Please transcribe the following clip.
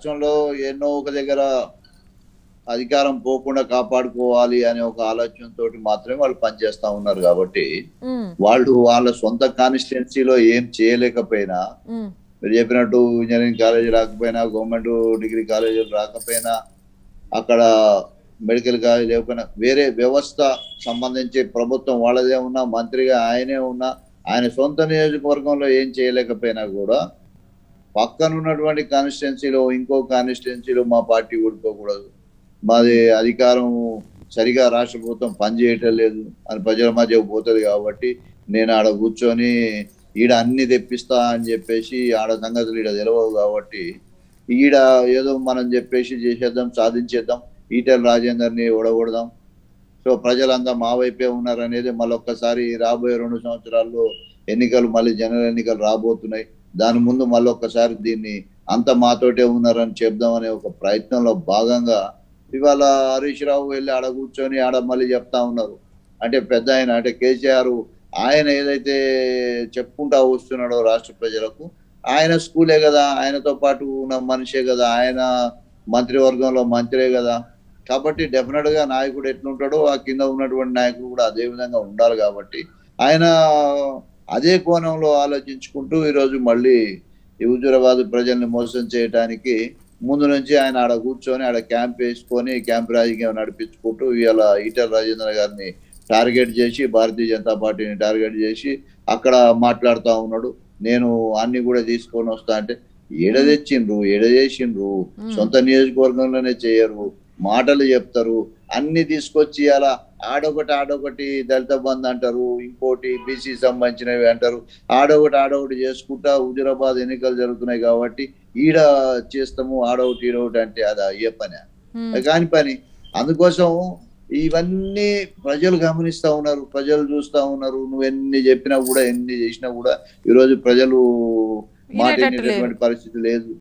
రాష్ట్రంలో ఎన్నో ఒక దగ్గర అధికారం పోకుండా కాపాడుకోవాలి అనే ఒక ఆలోచనతో మాత్రమే వాళ్ళు పనిచేస్తా ఉన్నారు కాబట్టి ఉమ్, వాళ్ళు వాళ్ళ సొంత కాన్స్టిట్యున్సీలో ఏం చేయలేకపోయినా ఉమ్, మీరు చెప్పినట్టు ఇంజనీరింగ్ కాలేజీ రాకపోయినా గవర్నమెంట్ డిగ్రీ కాలేజీలు రాకపోయినా అక్కడ మెడికల్ కాలేజ్ లేకపోయినా వేరే వ్యవస్థ సంబంధించి ప్రభుత్వం వాళ్ళదే ఉన్నా మంత్రిగా ఆయనే ఉన్నా ఆయన సొంత నియోజకవర్గంలో ఏం చేయలేకపోయినా కూడా పక్కన ఉన్నటువంటి కాన్స్టిట్యున్సీలో ఇంకో కాన్స్టిట్యున్సీలో మా పార్టీ ఊడిపోకూడదు మాది అధికారం సరిగా రాష్ట్ర ప్రభుత్వం పనిచేయటం లేదు అని ప్రజల మధ్య పోతుంది కాబట్టి నేను ఆడ కూర్చొని ఈడ అన్ని తెప్పిస్తా అని చెప్పేసి ఆడ సంగతులు ఈడ తెలియవు కాబట్టి ఈడ ఏదో మనం చెప్పేసి చేసేద్దాం సాధించేద్దాం ఈటెల రాజేందర్ని ఓడగొడదాం సో ప్రజలంతా మా వైపే ఉన్నారనేది మళ్ళొక్కసారి రాబోయే రెండు సంవత్సరాల్లో ఎన్నికలు మళ్ళీ జనరల్ ఎన్నికలు రాబోతున్నాయి దాని ముందు మళ్ళొక్కసారి దీన్ని అంత మాతోటే ఉన్నారని చెప్దామనే ఒక ప్రయత్నంలో భాగంగా ఇవాళ హరీష్ రావు వెళ్ళి ఆడ కూర్చొని ఆడ మళ్ళీ చెప్తా ఉన్నారు అంటే పెద్ద ఆయన అంటే కేసీఆర్ ఆయన ఏదైతే చెప్పుకుంటా వస్తున్నాడో రాష్ట్ర ప్రజలకు ఆయన స్కూలే కదా ఆయనతో పాటు ఉన్న మనిషే కదా ఆయన మంత్రివర్గంలో మంత్రే కదా కాబట్టి డెఫినెట్ గా నాయకుడు ఎట్లుంటాడో ఆ కింద ఉన్నటువంటి నాయకుడు కూడా అదే విధంగా ఉండాలి కాబట్టి ఆయన అదే కోణంలో ఆలోచించుకుంటూ ఈరోజు మళ్ళీ ఈ హుజురాబాద్ ప్రజల్ని మోసం చేయడానికి ముందు నుంచి ఆయన ఆడ కూర్చొని ఆడ క్యాంప్ వేసుకొని క్యాంప్ రాజకీయం నడిపించుకుంటూ ఇవాళ ఈటల రాజేంద్ర గారిని టార్గెట్ చేసి భారతీయ జనతా పార్టీని టార్గెట్ చేసి అక్కడ మాట్లాడుతా ఉన్నాడు నేను అన్ని కూడా తీసుకొని వస్తా అంటే ఏడ తెచ్చిండ్రు ఏడ చేసిండ్రు సొంత నియోజకవర్గంలోనే చేయరు మాటలు చెప్తారు అన్ని తీసుకొచ్చి అలా ఆడొకటి ఆడొకటి దళిత బంద్ అంటారు ఇంకోటి బీసీ సంబంధించినవి అంటారు ఆడొకటి ఆడొకటి చేసుకుంటా హుజురాబాద్ ఎన్నికలు జరుగుతున్నాయి కాబట్టి ఈడ చేస్తాము ఆడొకటి ఈడొకటి అంటే అది అయ్యే పని ఉమ్, కాని పని అందుకోసం ఇవన్నీ ప్రజలు గమనిస్తా ఉన్నారు ప్రజలు చూస్తా ఉన్నారు నువ్వు ఎన్ని చెప్పినా కూడా ఎన్ని చేసినా కూడా ఈరోజు ప్రజలు మాట వినేటట్టు లేరు. వినేటటువంటి పరిస్థితి లేదు